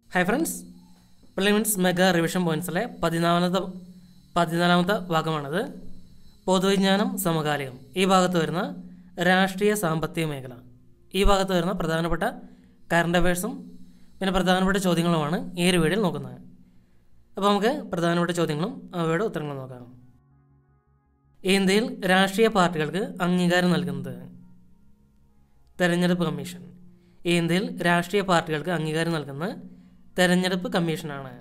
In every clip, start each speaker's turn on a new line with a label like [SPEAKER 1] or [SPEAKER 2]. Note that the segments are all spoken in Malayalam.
[SPEAKER 1] hi friends prelims mega revision പോയിൻറ്റ്സിലെ പതിനാലാമത്തെ പതിനാലാമത്തെ ഭാഗമാണിത് പൊതുവിജ്ഞാനം സമകാലികം ഈ ഭാഗത്ത് വരുന്ന രാഷ്ട്രീയ സാമ്പത്തിക മേഖല ഈ ഭാഗത്ത് വരുന്ന പ്രധാനപ്പെട്ട കറണ്ട് അഫയേഴ്സും പിന്നെ പ്രധാനപ്പെട്ട ചോദ്യങ്ങളുമാണ് ഈ ഒരു വീഡിയോയിൽ നോക്കുന്നത് അപ്പോൾ നമുക്ക് പ്രധാനപ്പെട്ട ചോദ്യങ്ങളും അവയുടെ ഉത്തരങ്ങളും നോക്കാം ഇന്ത്യയിൽ രാഷ്ട്രീയ പാർട്ടികൾക്ക് അംഗീകാരം നൽകുന്നത് തെരഞ്ഞെടുപ്പ് കമ്മീഷൻ ഇന്ത്യയിൽ രാഷ്ട്രീയ പാർട്ടികൾക്ക് അംഗീകാരം നൽകുന്ന തെരഞ്ഞെടുപ്പ് കമ്മീഷനാണ്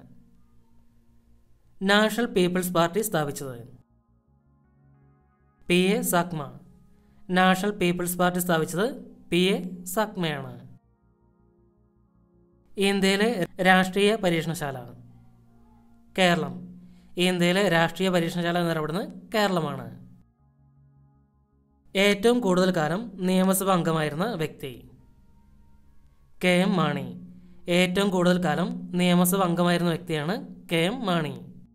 [SPEAKER 1] നാഷണൽ പീപ്പിൾസ് പാർട്ടി സ്ഥാപിച്ചത് P A Sangma national people's party സ്ഥാപിച്ചത് പി എ സാക്മയാണ് ഇന്ത്യയിലെ രാഷ്ട്രീയ പരീക്ഷണശാല കേരളം ഇന്ത്യയിലെ രാഷ്ട്രീയ പരീക്ഷണശാല എന്നറിയപ്പെടുന്നത് കേരളമാണ് ഏറ്റവും കൂടുതൽ കാലം നിയമസഭ അംഗമായിരുന്ന വ്യക്തി കെ എം മാണി ഏറ്റവും കൂടുതൽ കാലം നിയമസഭ അംഗമായിരുന്ന വ്യക്തിയാണ് കെ എം മാണി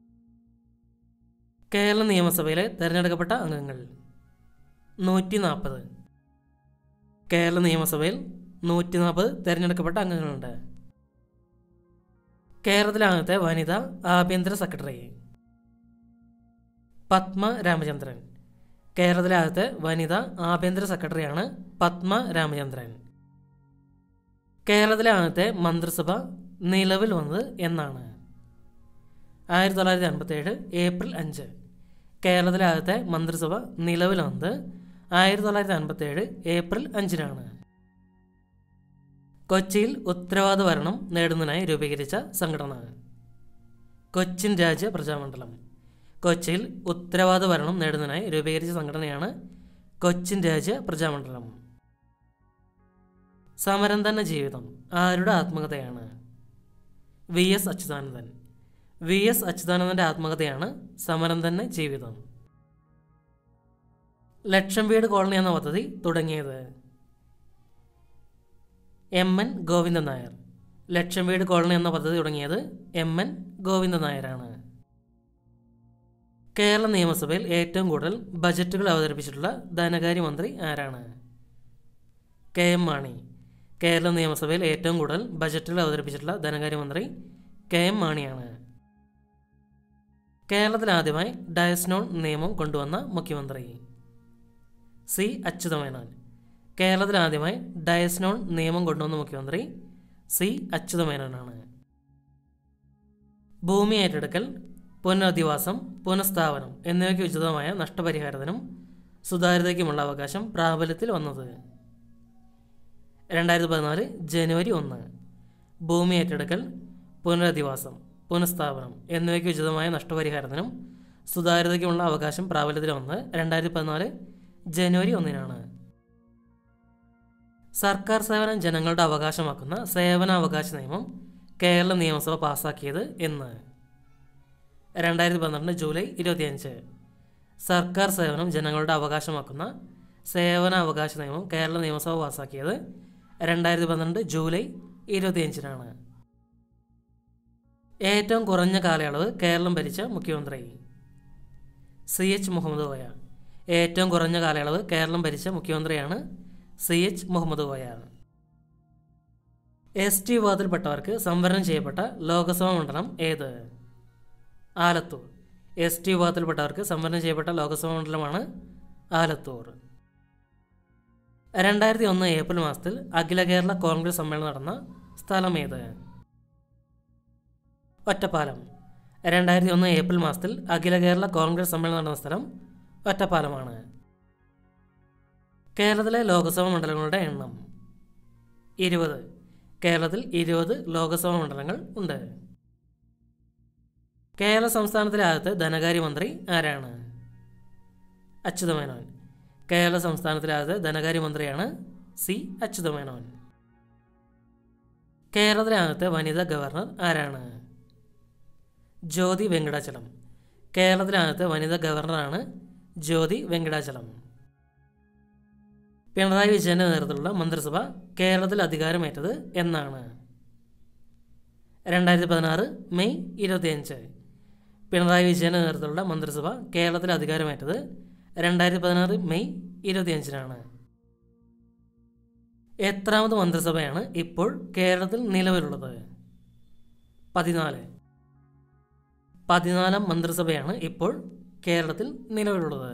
[SPEAKER 1] കേരള നിയമസഭയിലെ തിരഞ്ഞെടുക്കപ്പെട്ട അംഗങ്ങൾ നൂറ്റി നാൽപ്പത് കേരള നിയമസഭയിൽ നൂറ്റി നാൽപ്പത് തിരഞ്ഞെടുക്കപ്പെട്ട അംഗങ്ങളുണ്ട് കേരളത്തിലെ ആദ്യത്തെ വനിത ആഭ്യന്തര സെക്രട്ടറി പത്മ രാമചന്ദ്രൻ കേരളത്തിലെ ആദ്യത്തെ വനിത ആഭ്യന്തര സെക്രട്ടറിയാണ് പത്മ രാമചന്ദ്രൻ കേരളത്തിലെ ആദ്യത്തെ മന്ത്രിസഭ നിലവിൽ വന്നത് എന്നാണ് ആയിരത്തി തൊള്ളായിരത്തി അൻപത്തേഴ് ഏപ്രിൽ അഞ്ച് കേരളത്തിലെ ആദ്യത്തെ മന്ത്രിസഭ നിലവിൽ വന്നത് ആയിരത്തി തൊള്ളായിരത്തി അൻപത്തേഴ് ഏപ്രിൽ അഞ്ചിനാണ് കൊച്ചിയിൽ ഉത്തരവാദ ഭരണം നേടുന്നതിനായി രൂപീകരിച്ച സംഘടന കൊച്ചിൻ രാജ്യ പ്രജാമണ്ഡലം കൊച്ചിയിൽ ഉത്തരവാദ ഭരണം നേടുന്നതിനായി രൂപീകരിച്ച സംഘടനയാണ് കൊച്ചിൻ രാജ്യ പ്രജാമണ്ഡലം സമരം തന്നെ ജീവിതം ആരുടെ ആത്മകഥയാണ് V S Achuthanandan V S അച്യുതാനന്ദൻ്റെ ആത്മകഥയാണ് സമരം തന്നെ ജീവിതം ലക്ഷം വീട് കോളനി എന്ന പദ്ധതി തുടങ്ങിയത് എം എൻ ഗോവിന്ദൻ നായർ ലക്ഷം വീട് കോളനി എന്ന പദ്ധതി തുടങ്ങിയത് എം എൻ ഗോവിന്ദൻ നായരാണ് കേരള നിയമസഭയിൽ ഏറ്റവും കൂടുതൽ ബജറ്റുകൾ അവതരിപ്പിച്ചിട്ടുള്ള ധനകാര്യമന്ത്രി ആരാണ് കെ എം മാണി കേരള നിയമസഭയിൽ ഏറ്റവും കൂടുതൽ ബജറ്റുകൾ അവതരിപ്പിച്ചിട്ടുള്ള ധനകാര്യമന്ത്രി കെ എം മാണിയാണ് കേരളത്തിൽ ആദ്യമായി ഡയസ്നോൺ നിയമം കൊണ്ടുവന്ന മുഖ്യമന്ത്രി സി അച്യുതമേനോൻ കേരളത്തിൽ ആദ്യമായി ഡയസ്നോൺ നിയമം കൊണ്ടുവന്ന മുഖ്യമന്ത്രി സി അച്യുതമേനോനാണ് ഭൂമി ഏറ്റെടുക്കൽ പുനരധിവാസം പുനഃസ്ഥാപനം എന്നിവയ്ക്ക് ഉചിതമായ നഷ്ടപരിഹാരത്തിനും സുതാര്യതയ്ക്കുമുള്ള അവകാശം പ്രാബല്യത്തിൽ വന്നത് രണ്ടായിരത്തി പതിനാല് ജനുവരി ഒന്ന് ഭൂമി ഏറ്റെടുക്കൽ പുനരധിവാസം പുനഃസ്ഥാപനം എന്നിവയ്ക്ക് ഉചിതമായ നഷ്ടപരിഹാരത്തിനും സുതാര്യതയ്ക്കുമുള്ള അവകാശം പ്രാബല്യത്തിൽ വന്നത് രണ്ടായിരത്തി പതിനാല് ജനുവരി ഒന്നിനാണ് സർക്കാർ സേവനം ജനങ്ങളുടെ അവകാശമാക്കുന്ന സേവനാവകാശ നിയമം കേരള നിയമസഭ പാസാക്കിയത് എന്ന് രണ്ടായിരത്തി പന്ത്രണ്ട് ജൂലൈ ഇരുപത്തിയഞ്ച് സർക്കാർ സേവനം ജനങ്ങളുടെ അവകാശമാക്കുന്ന സേവനാവകാശ നിയമം കേരള നിയമസഭ പാസാക്കിയത് രണ്ടായിരത്തി പന്ത്രണ്ട് ജൂലൈ ഇരുപത്തിയഞ്ചിനാണ് ഏറ്റവും കുറഞ്ഞ കാലയളവ് കേരളം ഭരിച്ച മുഖ്യമന്ത്രി സി എച്ച് മുഹമ്മദ് കോയ ഏറ്റവും കുറഞ്ഞ കാലയളവ് കേരളം ഭരിച്ച മുഖ്യമന്ത്രിയാണ് C H Muhammad Koya S T വിഭാഗത്തിൽപ്പെട്ടവർക്ക് സംവരണം ചെയ്യപ്പെട്ട ലോക്സഭാ മണ്ഡലം ഏത് ആലത്തൂർ എസ് ടി വിഭാഗത്തിൽപ്പെട്ടവർക്ക് സംവരണം ചെയ്യപ്പെട്ട ലോക്സഭാ മണ്ഡലമാണ് ആലത്തൂർ രണ്ടായിരത്തി ഒന്ന് ഏപ്രിൽ മാസത്തിൽ അഖില കേരള കോൺഗ്രസ് സമ്മേളനം നടന്ന സ്ഥലം ഏത് ഒറ്റപ്പാലം രണ്ടായിരത്തി ഒന്ന് ഏപ്രിൽ മാസത്തിൽ അഖില കേരള കോൺഗ്രസ് സമ്മേളനം നടന്ന സ്ഥലം ഒറ്റപ്പാലമാണ് കേരളത്തിലെ ലോക്സഭാ മണ്ഡലങ്ങളുടെ എണ്ണം ഇരുപത് കേരളത്തിൽ ഇരുപത് ലോക്സഭാ മണ്ഡലങ്ങൾ ഉണ്ട് കേരള സംസ്ഥാനത്തിലെ ആദ്യത്തെ ധനകാര്യമന്ത്രി ആരാണ് അച്യുതമേനോൻ കേരള സംസ്ഥാനത്തിലെ ആദ്യത്തെ ധനകാര്യമന്ത്രിയാണ് സി അച്യുതമേനോൻ കേരളത്തിലെ ആദ്യത്തെ വനിതാ ഗവർണർ ആരാണ് ജ്യോതി വെങ്കടാചലം കേരളത്തിലെ ആദ്യത്തെ വനിതാ ഗവർണറാണ് ജ്യോതി വെങ്കടാചലം പിണറായി വിജയന്റെ നേതൃത്വത്തിലുള്ള മന്ത്രിസഭ കേരളത്തിൽ അധികാരമേറ്റത് എന്നാണ് രണ്ടായിരത്തി പതിനാറ് മെയ് ഇരുപത്തിയഞ്ച് പിണറായി വിജയന്റെ നേതൃത്വത്തിലുള്ള മന്ത്രിസഭ കേരളത്തിൽ അധികാരമേറ്റത് രണ്ടായിരത്തി പതിനാറ് മെയ് ഇരുപത്തിയഞ്ചിനാണ് എത്രാമത് മന്ത്രിസഭയാണ് ഇപ്പോൾ കേരളത്തിൽ നിലവിലുള്ളത് പതിനാല് പതിനാലാം മന്ത്രിസഭയാണ് ഇപ്പോൾ കേരളത്തിൽ നിലവിലുള്ളത്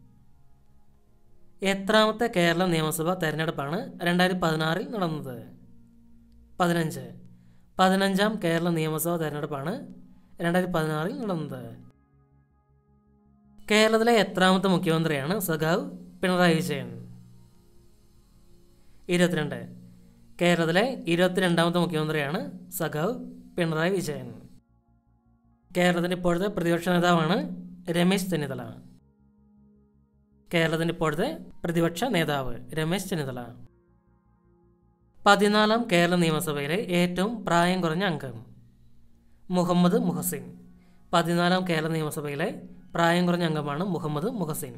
[SPEAKER 1] എത്രാമത്തെ കേരള നിയമസഭാ തെരഞ്ഞെടുപ്പാണ് രണ്ടായിരത്തി പതിനാറിൽ നടന്നത് പതിനഞ്ച് പതിനഞ്ചാം കേരള നിയമസഭാ തെരഞ്ഞെടുപ്പാണ് രണ്ടായിരത്തി പതിനാറിൽ നടന്നത് കേരളത്തിലെ എത്രാമത്തെ മുഖ്യമന്ത്രിയാണ് സഖാവ് പിണറായി വിജയൻ ഇരുപത്തിരണ്ട് കേരളത്തിലെ ഇരുപത്തിരണ്ടാമത്തെ മുഖ്യമന്ത്രിയാണ് സഖാവ് പിണറായി വിജയൻ കേരളത്തിൻ്റെ ഇപ്പോഴത്തെ പ്രതിപക്ഷ നേതാവാണ് രമേശ് ചെന്നിത്തല കേരളത്തിൻ്റെ ഇപ്പോഴത്തെ പ്രതിപക്ഷ നേതാവ് രമേശ് ചെന്നിത്തല പതിനാലാം കേരള നിയമസഭയിലെ ഏറ്റവും പ്രായം കുറഞ്ഞ അംഗം മുഹമ്മദ് മുഹസിൻ പതിനാലാം കേരള നിയമസഭയിലെ പ്രായം കുറഞ്ഞ അംഗമാണ് മുഹമ്മദ് മുഹസിൻ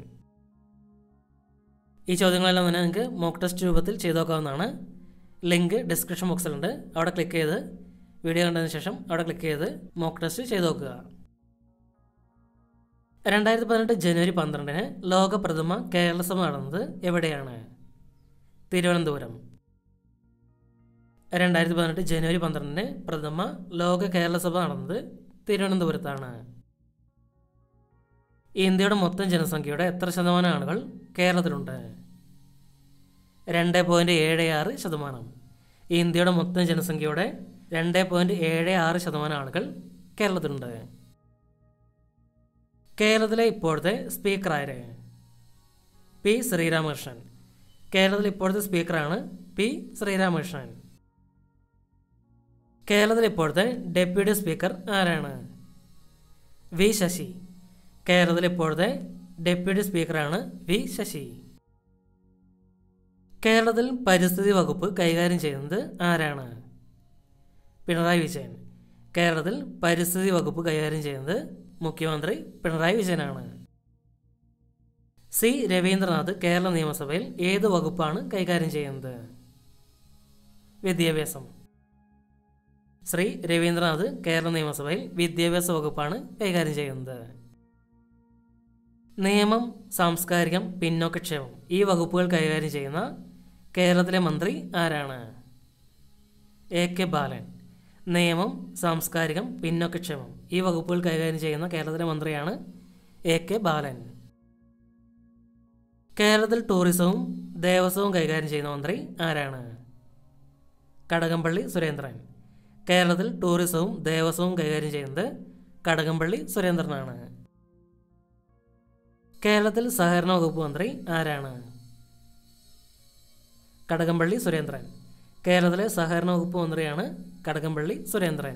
[SPEAKER 1] ഈ ചോദ്യങ്ങളെല്ലാം തന്നെ നിങ്ങൾക്ക് മോക്ക് ടെസ്റ്റ് രൂപത്തിൽ ചെയ്തു നോക്കാവുന്നതാണ് ലിങ്ക് ഡിസ്ക്രിപ്ഷൻ ബോക്സിലുണ്ട് അവിടെ ക്ലിക്ക് ചെയ്ത് വീഡിയോ കണ്ടതിന് ശേഷം അവിടെ ക്ലിക്ക് ചെയ്ത് മോക്ക് ടെസ്റ്റ് ചെയ്ത് നോക്കുക രണ്ടായിരത്തി പതിനെട്ട് ജനുവരി പന്ത്രണ്ടിന് ലോക പ്രഥമ കേരളസഭ നടന്നത് എവിടെയാണ് തിരുവനന്തപുരം രണ്ടായിരത്തി പതിനെട്ട് ജനുവരി പന്ത്രണ്ടിന് പ്രഥമ ലോക കേരളസഭ നടന്നത് തിരുവനന്തപുരത്താണ് ഇന്ത്യയുടെ മൊത്തം ജനസംഖ്യയുടെ എത്ര ശതമാനം ആളുകൾ കേരളത്തിലുണ്ട് രണ്ട് പോയിൻറ്റ് ഏഴ് ആറ് ശതമാനം ഇന്ത്യയുടെ മൊത്തം ജനസംഖ്യയുടെ രണ്ട് പോയിൻറ്റ് ഏഴ് ആറ് ശതമാനം ആളുകൾ കേരളത്തിലുണ്ട് കേരളത്തിലെ ഇപ്പോഴത്തെ സ്പീക്കർ ആര് പി ശ്രീരാമകൃഷ്ണൻ കേരളത്തിലെ ഇപ്പോഴത്തെ സ്പീക്കറാണ് പി ശ്രീരാമകൃഷ്ണൻ കേരളത്തിലെ ഇപ്പോഴത്തെ ഡെപ്യൂട്ടി സ്പീക്കർ ആരാണ് വി ശശി കേരളത്തിലെ ഇപ്പോഴത്തെ ഡെപ്യൂട്ടി സ്പീക്കറാണ് വി ശശി കേരളത്തിൽ പരിസ്ഥിതി വകുപ്പ് കൈകാര്യം ചെയ്യുന്നത് ആരാണ് പിണറായി വിജയൻ കേരളത്തിൽ പരിസ്ഥിതി വകുപ്പ് കൈകാര്യം ചെയ്യുന്നത് മുഖ്യമന്ത്രി പിണറായി വിജയനാണ് സി രവീന്ദ്രനാഥ് കേരള നിയമസഭയിൽ ഏത് വകുപ്പാണ് കൈകാര്യം ചെയ്യുന്നത് വിദ്യാഭ്യാസം ശ്രീ രവീന്ദ്രനാഥ് കേരള നിയമസഭയിൽ വിദ്യാഭ്യാസ വകുപ്പാണ് കൈകാര്യം ചെയ്യുന്നത് നിയമം സാംസ്കാരികം പിന്നോക്കക്ഷേമം ഈ വകുപ്പുകൾ കൈകാര്യം ചെയ്യുന്ന കേരളത്തിലെ മന്ത്രി ആരാണ് എ കെ ബാലൻ നിയമം സാംസ്കാരികം പിന്നോക്കക്ഷേമം ഈ വകുപ്പുകൾ കൈകാര്യം ചെയ്യുന്ന കേരളത്തിലെ മന്ത്രിയാണ് എ കെ ബാലൻ കേരളത്തിൽ ടൂറിസവും ദേവസ്വവും കൈകാര്യം ചെയ്യുന്ന മന്ത്രി ആരാണ് കടകംപള്ളി സുരേന്ദ്രൻ കേരളത്തിൽ ടൂറിസവും ദേവസ്വവും കൈകാര്യം ചെയ്യുന്നത് കടകംപള്ളി സുരേന്ദ്രനാണ് കേരളത്തിൽ സഹകരണ വകുപ്പ് മന്ത്രി ആരാണ് കടകംപള്ളി സുരേന്ദ്രൻ കേരളത്തിലെ സഹകരണ വകുപ്പ് മന്ത്രിയാണ് കടകംപള്ളി സുരേന്ദ്രൻ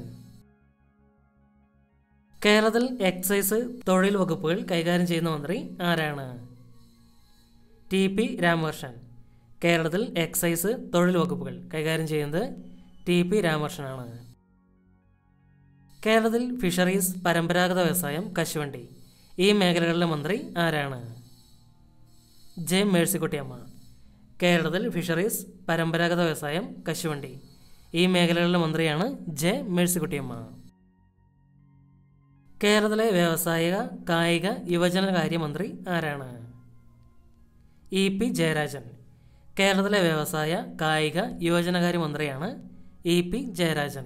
[SPEAKER 1] കേരളത്തിൽ എക്സൈസ് തൊഴിൽ വകുപ്പുകൾ കൈകാര്യം ചെയ്യുന്ന മന്ത്രി ആരാണ് ടി പി രാമകൃഷ്ണൻ കേരളത്തിൽ എക്സൈസ് തൊഴിൽ വകുപ്പുകൾ കൈകാര്യം ചെയ്യുന്നത് ടി പി രാമകൃഷ്ണനാണ് കേരളത്തിൽ ഫിഷറീസ് പരമ്പരാഗത വ്യവസായം കശുവണ്ടി ഈ മേഖലകളിലെ മന്ത്രി ആരാണ് ജെ മേഴ്സിക്കുട്ടിയമ്മ കേരളത്തിൽ ഫിഷറീസ് പരമ്പരാഗത വ്യവസായം കശുവണ്ടി ഈ മേഖലകളിലെ മന്ത്രിയാണ് ജെ മേഴ്സിക്കുട്ടിയമ്മ കേരളത്തിലെ വ്യാവസായിക കായിക യുവജനകാര്യ മന്ത്രി ആരാണ് ഇ പി ജയരാജൻ കേരളത്തിലെ വ്യവസായ കായിക യുവജനകാര്യ മന്ത്രിയാണ് ഇ പി ജയരാജൻ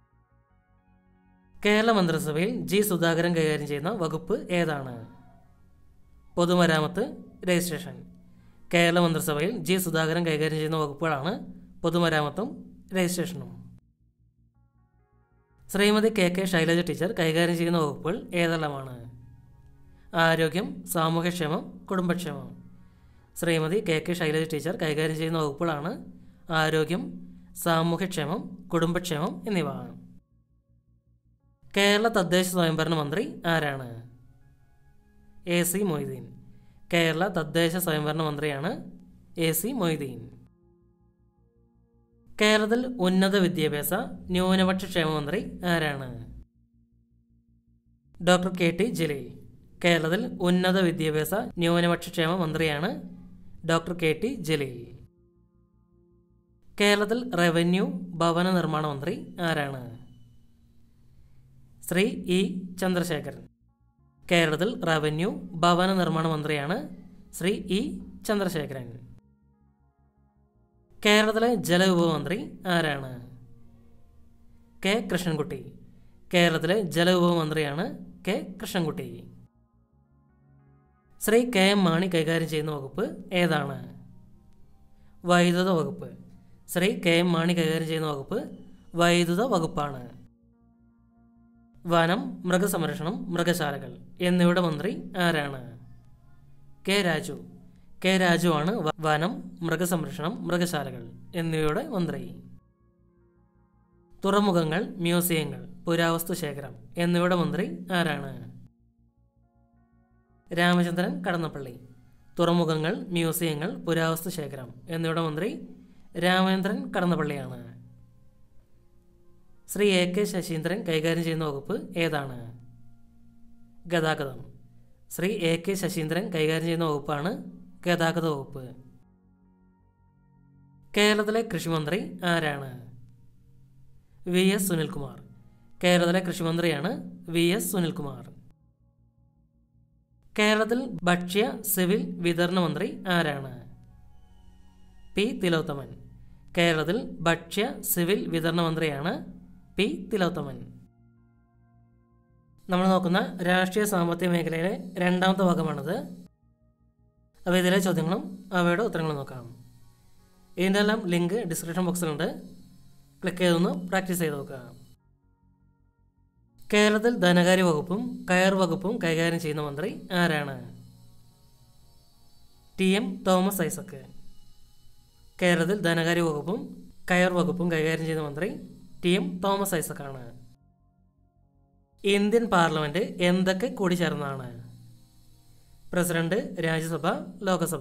[SPEAKER 1] കേരള മന്ത്രിസഭയിൽ ജി സുധാകരൻ കൈകാര്യം ചെയ്യുന്ന വകുപ്പ് ഏതാണ് പൊതുമരാമത്ത് രജിസ്ട്രേഷൻ കേരള മന്ത്രിസഭയിൽ ജി സുധാകരൻ കൈകാര്യം ചെയ്യുന്ന വകുപ്പുകളാണ് പൊതുമരാമത്തും രജിസ്ട്രേഷനും Shrimati K K Shailaja teacher കൈകാര്യം ചെയ്യുന്ന വകുപ്പുകൾ ഏതെല്ലാമാണ് ആരോഗ്യം സാമൂഹ്യക്ഷേമം കുടുംബക്ഷേമം Shrimati K K Shailaja teacher കൈകാര്യം ചെയ്യുന്ന വകുപ്പുകളാണ് ആരോഗ്യം സാമൂഹ്യക്ഷേമം കുടുംബക്ഷേമം എന്നിവ കേരള തദ്ദേശ സ്വയംഭരണ മന്ത്രി ആരാണ് എ സി മൊയ്തീൻ കേരള തദ്ദേശ സ്വയംഭരണ മന്ത്രിയാണ് എ സി മൊയ്തീൻ കേരളത്തിൽ ഉന്നത വിദ്യാഭ്യാസ ന്യൂനപക്ഷ ക്ഷേമ മന്ത്രി ആരാണ് ഡോക്ടർ കെ ടി ജലീൽ കേരളത്തിൽ ഉന്നത വിദ്യാഭ്യാസ ന്യൂനപക്ഷ ക്ഷേമ മന്ത്രിയാണ് ഡോക്ടർ കെ ടി ജലീൽ കേരളത്തിൽ റവന്യൂ ഭവന നിർമ്മാണ മന്ത്രി ആരാണ് ശ്രീ ഇ ചന്ദ്രശേഖരൻ കേരളത്തിൽ റവന്യൂ ഭവന നിർമ്മാണ മന്ത്രിയാണ് ശ്രീ ഇ ചന്ദ്രശേഖരൻ കേരളത്തിലെ ജലവിഭവ മന്ത്രി ആരാണ് കെ കൃഷ്ണൻകുട്ടി കേരളത്തിലെ ജലവിഭവ മന്ത്രിയാണ് K Krishnankutty Shri K M Mani കൈകാര്യം ചെയ്യുന്ന വകുപ്പ് ഏതാണ് വൈദ്യുത വകുപ്പ് ശ്രീ കെ എം മാണി കൈകാര്യം ചെയ്യുന്ന വകുപ്പ് വൈദ്യുത വകുപ്പാണ് വനം മൃഗസംരക്ഷണം മൃഗശാലകൾ എന്നിവയുടെ മന്ത്രി ആരാണ് കെ രാജു കെ രാജുവാണ് വ- വനം മൃഗസംരക്ഷണം മൃഗശാലകൾ എന്നിവയുടെ മന്ത്രി തുറമുഖങ്ങൾ മ്യൂസിയങ്ങൾ പുരാവസ്തു ശേഖരം എന്നിവയുടെ മന്ത്രി ആരാണ് രാമചന്ദ്രൻ കടന്നപ്പള്ളി തുറമുഖങ്ങൾ മ്യൂസിയങ്ങൾ പുരാവസ്തു ശേഖരം എന്നിവയുടെ മന്ത്രി രാമചന്ദ്രൻ കടന്നപ്പള്ളിയാണ് ശ്രീ എ കെ ശശീന്ദ്രൻ കൈകാര്യം ചെയ്യുന്ന വകുപ്പ് ഏതാണ് ഗതാഗതം ശ്രീ എ കെ ശശീന്ദ്രൻ കൈകാര്യം ചെയ്യുന്ന വകുപ്പാണ് ഗതാഗത വകുപ്പ് കേരളത്തിലെ കൃഷിമന്ത്രി ആരാണ് വി എസ് സുനിൽകുമാർ കേരളത്തിലെ കൃഷിമന്ത്രിയാണ് വി എസ് സുനിൽകുമാർ കേരളത്തിൽ ഭക്ഷ്യ സിവിൽ വിതരണ മന്ത്രി ആരാണ് പി തിലോത്തമൻ കേരളത്തിൽ ഭക്ഷ്യ സിവിൽ വിതരണ മന്ത്രിയാണ് പി തിലോത്തമൻ നമ്മൾ നോക്കുന്ന രാഷ്ട്രീയ സാമ്പത്തിക മേഖലയിലെ രണ്ടാമത്തെ ഭാഗമാണിത് അപ്പോൾ ഇതിലെ ചോദ്യങ്ങളും അവയുടെ ഉത്തരങ്ങളും നോക്കാം ഇതിൻ്റെ എല്ലാം ലിങ്ക് ഡിസ്ക്രിപ്ഷൻ ബോക്സിലുണ്ട് ക്ലിക്ക് ചെയ്തൊന്ന് പ്രാക്ടീസ് ചെയ്ത് നോക്കുക കേരളത്തിൽ ധനകാര്യ വകുപ്പും കയർ വകുപ്പും കൈകാര്യം ചെയ്യുന്ന മന്ത്രി ആരാണ് ടി എം തോമസ് ഐസക്ക് കേരളത്തിൽ ധനകാര്യ വകുപ്പും കയർ വകുപ്പും കൈകാര്യം ചെയ്യുന്ന മന്ത്രി ടി എം തോമസ് ഐസക്കാണ് ഇന്ത്യൻ പാർലമെന്റ് എന്തൊക്കെ കൂടിച്ചേർന്നതാണ് president Rajya Sabha Lok Sabha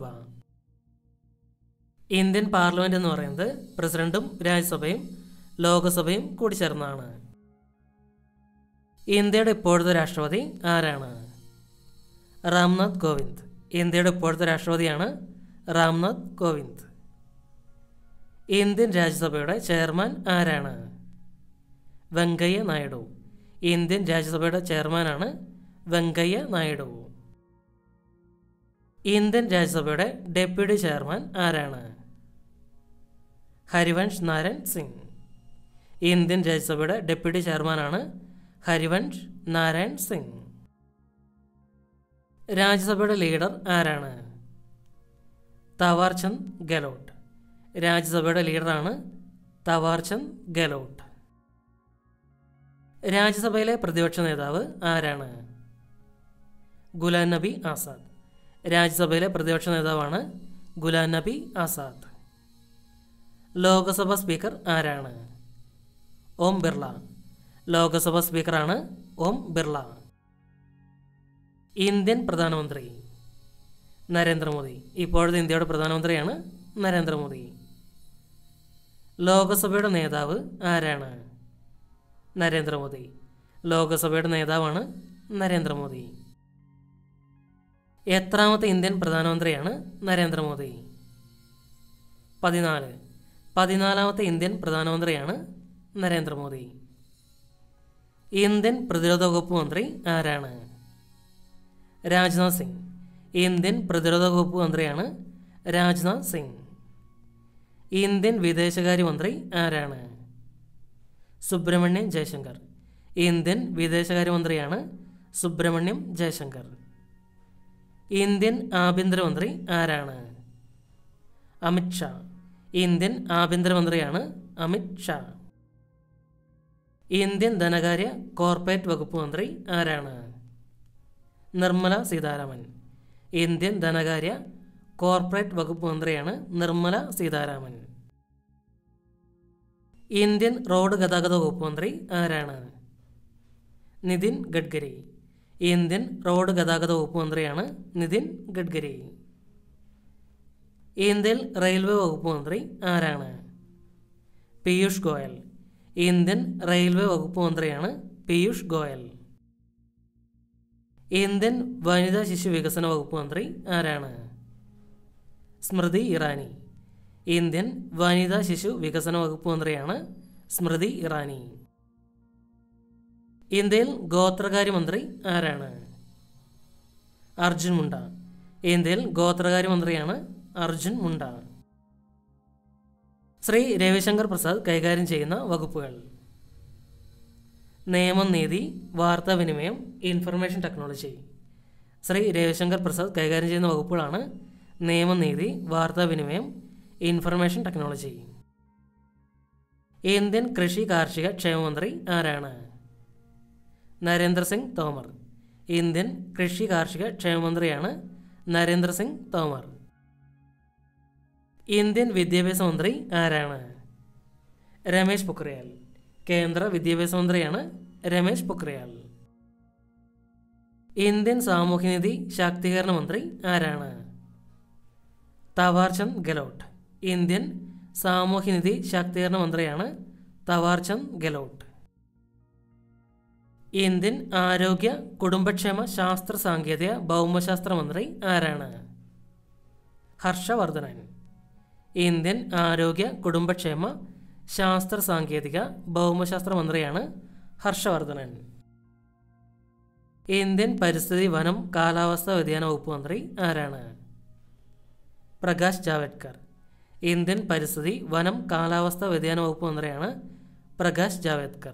[SPEAKER 1] Indian parliament എന്ന് പറയുന്നത് പ്രസിഡന്റും രാജ്യസഭയും ലോകസഭയും കൂടിച്ചേർന്നതാണ് ഇന്ത്യയുടെ ഇപ്പോഴത്തെ രാഷ്ട്രപതി ആരാണ് രാംനാഥ് കോവിന്ദ് ഇന്ത്യയുടെ ഇപ്പോഴത്തെ രാഷ്ട്രപതിയാണ് രാംനാഥ് കോവിന്ദ് ഇന്ത്യൻ രാജ്യസഭയുടെ ചെയർമാൻ ആരാണ് വെങ്കയ്യ നായിഡു ഇന്ത്യൻ രാജ്യസഭയുടെ ചെയർമാനാണ് വെങ്കയ്യ നായിഡു ഇന്ത്യൻ രാജ്യസഭയുടെ ഡെപ്യൂട്ടി ചെയർമാൻ ആരാണ് ഹരിവൻഷ് നാരായൺ സിംഗ് ഇന്ത്യൻ രാജ്യസഭയുടെ ഡെപ്യൂട്ടി ചെയർമാനാണ് ഹരിവൻഷ് നാരായൺ സിംഗ് രാജ്യസഭയുടെ ലീഡർ ആരാണ് തവാർചന്ദ് ഗെലോട്ട് രാജ്യസഭയുടെ ലീഡറാണ് തവാർചന്ദ് ഗെലോട്ട് രാജ്യസഭയിലെ പ്രതിപക്ഷ നേതാവ് ആരാണ് ഗുലാം നബി ആസാദ് രാജ്യസഭയിലെ പ്രതിപക്ഷ നേതാവാണ് ഗുലാം നബി ആസാദ് ലോകസഭ സ്പീക്കർ ആരാണ് ഓം ബിർള ലോകസഭ സ്പീക്കറാണ് ഓം ബിർള ഇന്ത്യൻ പ്രധാനമന്ത്രി നരേന്ദ്രമോദി ഇപ്പോഴത്തെ ഇന്ത്യയുടെ പ്രധാനമന്ത്രിയാണ് നരേന്ദ്രമോദി ലോകസഭയുടെ നേതാവ് ആരാണ് നരേന്ദ്രമോദി ലോകസഭയുടെ നേതാവാണ് നരേന്ദ്രമോദി എത്രാമത്തെ ഇന്ത്യൻ പ്രധാനമന്ത്രിയാണ് നരേന്ദ്രമോദി പതിനാല് പതിനാലാമത്തെ ഇന്ത്യൻ പ്രധാനമന്ത്രിയാണ് നരേന്ദ്രമോദി ഇന്ത്യൻ പ്രതിരോധ വകുപ്പ് മന്ത്രി ആരാണ് രാജ്നാഥ് സിംഗ് ഇന്ത്യൻ പ്രതിരോധ വകുപ്പ് മന്ത്രിയാണ് രാജ്നാഥ് സിംഗ് ഇന്ത്യൻ വിദേശകാര്യമന്ത്രി ആരാണ് സുബ്രഹ്മണ്യം ജയശങ്കർ ഇന്ത്യൻ വിദേശകാര്യമന്ത്രിയാണ് സുബ്രഹ്മണ്യം ജയശങ്കർ ഇന്ത്യൻ ആഭ്യന്തരമന്ത്രി ആരാണ് അമിത് ഷാ ഇന്ത്യൻ ആഭ്യന്തരമന്ത്രിയാണ് അമിത് ഷാ ഇന്ത്യൻ ധനകാര്യ കോർപ്പറേറ്റ് വകുപ്പ് മന്ത്രി ആരാണ് നിർമ്മല സീതാരാമൻ ഇന്ത്യൻ ധനകാര്യ കോർപ്പറേറ്റ് വകുപ്പ് മന്ത്രിയാണ് നിർമ്മല സീതാരാമൻ ഇന്ത്യൻ റോഡ് ഗതാഗത വകുപ്പ് മന്ത്രി ആരാണ് നിതിൻ ഗഡ്കരി ഇന്ത്യൻ റോഡ് ഗതാഗത വകുപ്പ് മന്ത്രിയാണ് നിതിൻ ഗഡ്കരി ഇന്ത്യൻ റെയിൽവേ വകുപ്പ് മന്ത്രി ആരാണ് പീയൂഷ് ഗോയൽ ഇന്ത്യൻ റെയിൽവേ വകുപ്പ് മന്ത്രിയാണ് പീയൂഷ് ഗോയൽ ഇന്ത്യൻ വനിതാ ശിശു വികസന വകുപ്പ് മന്ത്രി ആരാണ് സ്മൃതി ഇറാനി ഇന്ത്യൻ വനിതാ ശിശു വികസന വകുപ്പ് മന്ത്രിയാണ് സ്മൃതി ഇറാനി ഇന്ത്യയിൽ ഗോത്രകാര്യ മന്ത്രി ആരാണ് അർജുൻ മുണ്ട ഇന്ത്യയിൽ ഗോത്രകാര്യ മന്ത്രിയാണ് അർജുൻ മുണ്ട ശ്രീ രവിശങ്കർ പ്രസാദ് കൈകാര്യം ചെയ്യുന്ന വകുപ്പുകൾ നിയമം നീതി വാർത്താവിനിമയം ഇൻഫർമേഷൻ ടെക്നോളജി ശ്രീ രവിശങ്കർ പ്രസാദ് കൈകാര്യം ചെയ്യുന്ന വകുപ്പുകളാണ് നിയമം നീതി വാർത്താവിനിമയം ഇൻഫർമേഷൻ ടെക്നോളജി ഇന്ത്യൻ കൃഷി കാർഷിക ക്ഷേമമന്ത്രി ആരാണ് നരേന്ദ്ര സിംഗ് തോമർ ഇന്ത്യൻ കൃഷി കാർഷിക ക്ഷേമമന്ത്രിയാണ് നരേന്ദ്ര സിംഗ് തോമർ ഇന്ത്യൻ വിദ്യാഭ്യാസ മന്ത്രി ആരാണ് രമേശ് പൊക്രിയാൽ കേന്ദ്ര വിദ്യാഭ്യാസ മന്ത്രിയാണ് രമേശ് പൊക്രിയാൽ ഇന്ത്യൻ സാമൂഹ്യനീതി ശാക്തീകരണ മന്ത്രി ആരാണ് തവാർചന്ദ് ഗെലോട്ട് ഇന്ത്യൻ സാമൂഹ്യനിധി ശാക്തീകരണ മന്ത്രിയാണ് തവാർചന്ദ് ഗെലോട്ട് ഇന്ത്യൻ ആരോഗ്യ കുടുംബക്ഷേമ ശാസ്ത്ര സാങ്കേതിക ഭൗമശാസ്ത്ര മന്ത്രി ആരാണ് ഹർഷവർദ്ധനൻ ഇന്ത്യൻ ആരോഗ്യ കുടുംബക്ഷേമ ശാസ്ത്ര സാങ്കേതിക ഭൗമശാസ്ത്ര മന്ത്രിയാണ് ഹർഷവർദ്ധനൻ ഇന്ത്യൻ പരിസ്ഥിതി വനം കാലാവസ്ഥാ വ്യതിയാന വകുപ്പ് മന്ത്രി ആരാണ് പ്രകാശ് ജാവ്ദേക്കർ ഇന്ത്യൻ പരിസ്ഥിതി വനം കാലാവസ്ഥാ വ്യതിയാന വകുപ്പ് മന്ത്രിയാണ് പ്രകാശ് ജാവ്ദേക്കർ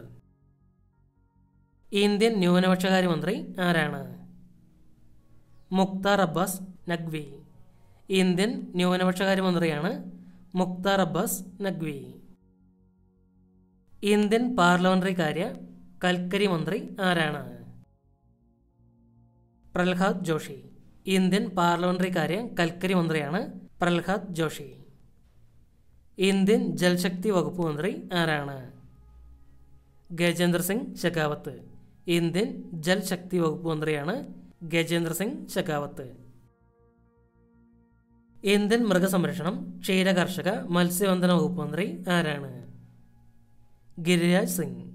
[SPEAKER 1] ഇന്ത്യൻ ന്യൂനപക്ഷകാര്യ മന്ത്രി ആരാണ് മുക്താർ അബ്ബാസ് നഖ്വി ഇന്ത്യൻ ന്യൂനപക്ഷകാര്യ മന്ത്രിയാണ് മുക്താർ അബ്ബാസ് നഖ്വി ഇന്ത്യൻ പാർലമെന്ററി കാര്യ കൽക്കരി മന്ത്രി ആരാണ് പ്രഹ്ലാദ് ജോഷി ഇന്ത്യൻ പാർലമെന്ററി കാര്യ കൽക്കരി മന്ത്രിയാണ് പ്രഹ്ലാദ് ജോഷി ഇന്ത്യൻ ജൽശക്തി വകുപ്പ് മന്ത്രി ആരാണ് ഗജേന്ദ്ര സിംഗ് ഷെഖാവത്ത് ഇന്ത്യൻ ജൽശക്തി വകുപ്പ് മന്ത്രിയാണ് ഗജേന്ദ്ര സിംഗ് ഷെഖാവത്ത് ഇന്ത്യൻ മൃഗസംരക്ഷണം ക്ഷീരകർഷക മത്സ്യബന്ധന വകുപ്പ് മന്ത്രി ആരാണ് ഗിരിരാജ് സിംഗ്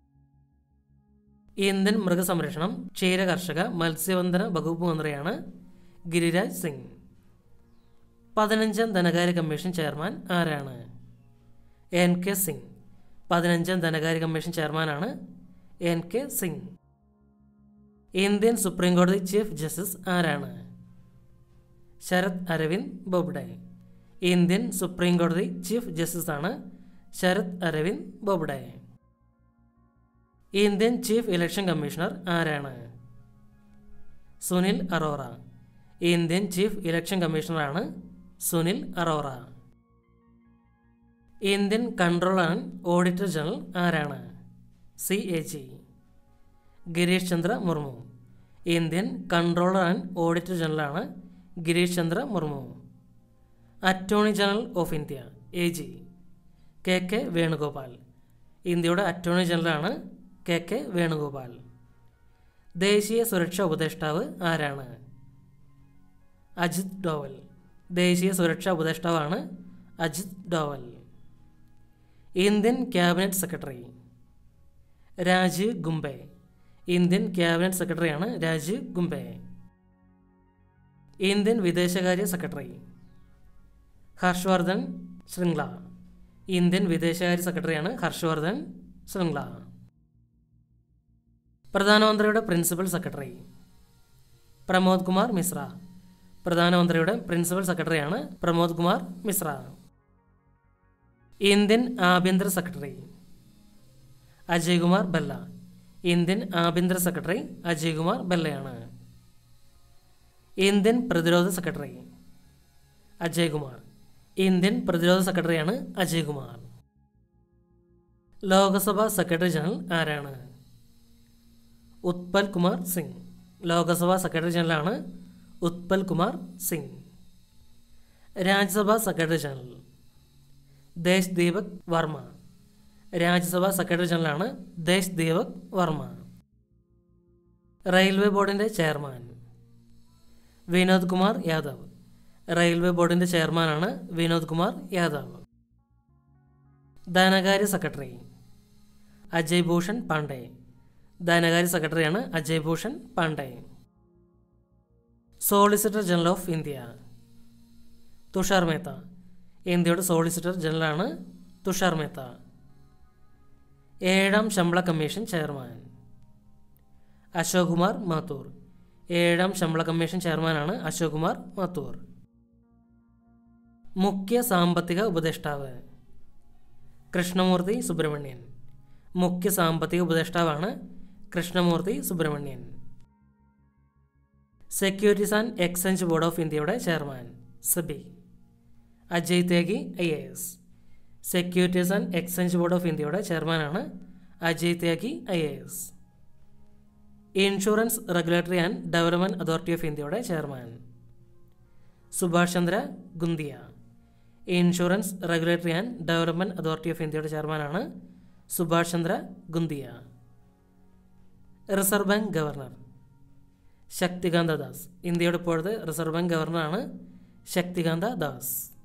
[SPEAKER 1] ഇന്ത്യൻ മൃഗസംരക്ഷണം ക്ഷീരകർഷക മത്സ്യബന്ധന വകുപ്പ് മന്ത്രിയാണ് ഗിരിരാജ് സിംഗ് പതിനഞ്ചാം ധനകാര്യ കമ്മീഷൻ ചെയർമാൻ ആരാണ് എൻ കെ സിംഗ് പതിനഞ്ചാം ധനകാര്യ കമ്മീഷൻ ചെയർമാനാണ് N K Singh Indian supreme കോടതി ചീഫ് ജസ്റ്റിസ് ആരാണ് ശരത് അരവിന്ദ് ബോബ്ഡെ ഇന്ത്യൻ സുപ്രീം കോടതി ചീഫ് ജസ്റ്റിസ് ആണ് Sharad Arvind Bobde Indian chief election commissioner ആരാണ് Sunil Arora Indian chief election കമ്മീഷണറാണ് Sunil Arora Indian controller and auditor general ആരാണ് C A G Girish Chandra Murmu Indian controller and auditor ജനറലാണ് Girish Chandra Murmu attorney general of India A G K K Venugopal ഇന്ത്യയുടെ അറ്റോർണി ജനറലാണ് കെ കെ വേണുഗോപാൽ ദേശീയ സുരക്ഷാ ഉപദേഷ്ടാവ് ആരാണ് അജിത് ഡോവൽ ദേശീയ സുരക്ഷാ ഉപദേഷ്ടാവാണ് Ajit Doval Indian cabinet secretary Rajiv Gauba Indian cabinet സെക്രട്ടറിയാണ് രാജീവ് ഗുംബെ ഇന്ത്യൻ വിദേശകാര്യ സെക്രട്ടറി ഹർഷവർദ്ധൻ ശൃംഗ്ല ഇന്ത്യൻ വിദേശകാര്യ സെക്രട്ടറിയാണ് ഹർഷവർദ്ധൻ ശൃംഗ്ല പ്രധാനമന്ത്രിയുടെ പ്രിൻസിപ്പൽ സെക്രട്ടറി പ്രമോദ് കുമാർ മിശ്ര പ്രധാനമന്ത്രിയുടെ പ്രിൻസിപ്പൽ സെക്രട്ടറിയാണ് പ്രമോദ് കുമാർ മിശ്ര ഇന്ത്യൻ ആഭ്യന്തര സെക്രട്ടറി അജയ് കുമാർ ബല്ല ഇന്ത്യൻ ആഭ്യന്തര സെക്രട്ടറി അജയ് കുമാർ ബല്ലയാണ് ഇന്ത്യൻ പ്രതിരോധ സെക്രട്ടറി അജയ് കുമാർ ഇന്ത്യൻ പ്രതിരോധ സെക്രട്ടറിയാണ് അജയ് കുമാർ ലോകസഭ സെക്രട്ടറി ജനറൽ ആരാണ് ഉത്പൽ കുമാർ സിംഗ് ലോകസഭാ സെക്രട്ടറി ജനറലാണ് ഉത്പൽ കുമാർ സിംഗ് രാജ്യസഭാ സെക്രട്ടറി ജനറൽ ദേശ് ദീപക് വർമ്മ രാജ്യസഭാ സെക്രട്ടറി ജനറലാണ് ദേശ് ദീപക് വർമ്മ റെയിൽവേ ബോർഡിൻ്റെ ചെയർമാൻ വിനോദ് കുമാർ യാദവ് റെയിൽവേ ബോർഡിൻ്റെ ചെയർമാനാണ് വിനോദ് കുമാർ യാദവ് ധനകാര്യ സെക്രട്ടറി അജയ് ഭൂഷൺ പാണ്ഡെ ധനകാര്യ സെക്രട്ടറിയാണ് Ajay Bhushan Pandey solicitor general of India Tushar Mehta ഇന്ത്യയുടെ സോളിസിറ്റർ ജനറലാണ് തുഷാർ മേത്ത ഏഴാം ശമ്പള കമ്മീഷൻ ചെയർമാൻ അശോക് കുമാർ മാത്തൂർ ഏഴാം ശമ്പള കമ്മീഷൻ ചെയർമാനാണ് അശോക് കുമാർ മാത്തൂർ മുഖ്യ സാമ്പത്തിക ഉപദേഷ്ടാവ് കൃഷ്ണമൂർത്തി സുബ്രഹ്മണ്യൻ മുഖ്യ സാമ്പത്തിക ഉപദേഷ്ടാവാണ് Krishnamurthy Subramanian securities and exchange board of ഇന്ത്യയുടെ chairman SEBI Ajay Tyagi I A S securities and exchange board of ഇന്ത്യയുടെ ചെയർമാനാണ് Ajay Tyagi I A S insurance regulatory and development authority of ഇന്ത്യയുടെ chairman Subhash Chandra Khuntia insurance regulatory and development authority of ഇന്ത്യയുടെ ചെയർമാനാണ് Subhash Chandra Khuntia reserve bank governor Shaktikanta Das ഇന്ത്യയുടെ ഇപ്പോഴത്തെ റിസർവ് ബാങ്ക് ഗവർണറാണ് ശക്തികാന്ത ദാസ്